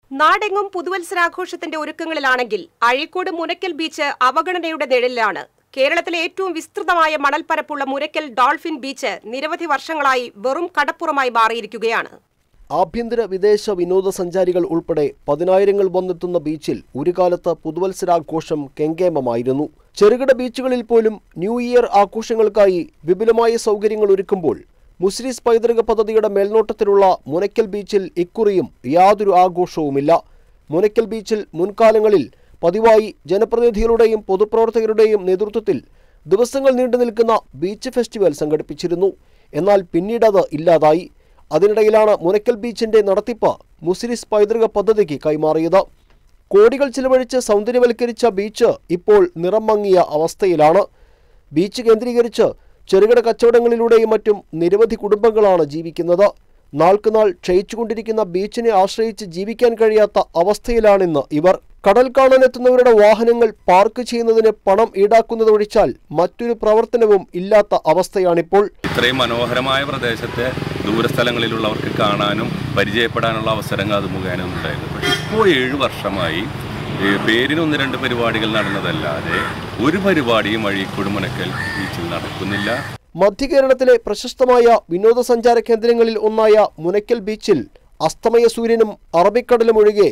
നാടെങ്ങും പുതുവത്സരാഘോഷത്തിന്റെ ഒരുക്കങ്ങളിലാണെങ്കിൽ അഴീക്കോട് മുനക്കൽ ബീച്ച് അവഗണനയുടെ നിഴലിലാണ് കേരളത്തിലെ ഏറ്റവും വിസ്തൃതമായ മണൽപ്പരപ്പുള്ള മുരക്കൽ ഡോൾഫിൻ ബീച്ച് നിരവധി വർഷങ്ങളായി വെറും കടപ്പുറമായി മാറിയിരിക്കുകയാണ് ആഭ്യന്തര വിദേശ വിനോദസഞ്ചാരികൾ ഉൾപ്പെടെ പതിനായിരങ്ങൾ വന്നെത്തുന്ന ബീച്ചിൽ ഒരു കാലത്ത് പുതുവത്സരാഘോഷം കെങ്കേമമായിരുന്നു ചെറുകിട ബീച്ചുകളിൽ പോലും ന്യൂ ഇയർ ആഘോഷങ്ങൾക്കായി വിപുലമായ സൗകര്യങ്ങൾ ഒരുക്കുമ്പോൾ മുസ്ലിസ് പൈതൃക പദ്ധതിയുടെ മേൽനോട്ടത്തിലുള്ള മുനക്കൽ ബീച്ചിൽ ഇക്കുറിയും യാതൊരു ആഘോഷവുമില്ല മുനക്കൽ ബീച്ചിൽ മുൻകാലങ്ങളിൽ പതിവായി ജനപ്രതിനിധികളുടെയും പൊതുപ്രവർത്തകരുടെയും നേതൃത്വത്തിൽ ദിവസങ്ങൾ നീണ്ടു നിൽക്കുന്ന ബീച്ച് ഫെസ്റ്റിവൽ സംഘടിപ്പിച്ചിരുന്നു എന്നാൽ പിന്നീടത് ഇല്ലാതായി അതിനിടയിലാണ് മുനക്കൽ ബീച്ചിന്റെ നടത്തിപ്പ് മുസ്ലിസ് പൈതൃക പദ്ധതിക്ക് കൈമാറിയത് കോടികൾ ചിലവഴിച്ച് സൗന്ദര്യവൽക്കരിച്ച ബീച്ച് ഇപ്പോൾ നിറം മങ്ങിയ അവസ്ഥയിലാണ് ബീച്ച് കേന്ദ്രീകരിച്ച് ചെറുകിട കച്ചവടങ്ങളിലൂടെയും മറ്റും നിരവധി കുടുംബങ്ങളാണ് ജീവിക്കുന്നത് നാൾക്കുനാൾ ക്ഷയിച്ചുകൊണ്ടിരിക്കുന്ന ബീച്ചിനെ ആശ്രയിച്ച് ജീവിക്കാൻ കഴിയാത്ത അവസ്ഥയിലാണിന്ന് ഇവർ കടൽ കാണാനെത്തുന്നവരുടെ വാഹനങ്ങൾ പാർക്ക് ചെയ്യുന്നതിന് പണം ഈടാക്കുന്നതൊഴിച്ചാൽ മറ്റൊരു പ്രവർത്തനവും ഇല്ലാത്ത അവസ്ഥയാണിപ്പോൾ ഇത്രയും മനോഹരമായ പ്രദേശത്തെ ദൂരസ്ഥലങ്ങളിലുള്ളവർക്ക് കാണാനും പരിചയപ്പെടാനുള്ള അവസരങ്ങൾ അത് മുഖേന ഉണ്ടായിരുന്നു പക്ഷെ ഇപ്പോൾ ഏഴ് വർഷമായി ഏ, പേരിന് ഒന്ന് രണ്ട് പരിപാടികൾ നടന്നതല്ലാതെ ഒരു പരിപാടിയും അഴീക്കോട് മുനക്കൽ ബീച്ചിൽ നടക്കുന്നില്ല മധ്യകേരളത്തിലെ പ്രശസ്തമായ വിനോദസഞ്ചാര കേന്ദ്രങ്ങളിൽ ഒന്നായ മുനക്കൽ ബീച്ചിൽ അസ്തമയ സൂര്യനും അറബിക്കടലും ഒഴികെ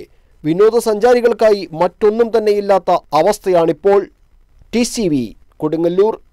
വിനോദസഞ്ചാരികൾക്കായി മറ്റൊന്നും തന്നെയില്ലാത്ത അവസ്ഥയാണിപ്പോൾ ടി സി വി കൊടുങ്ങല്ലൂർ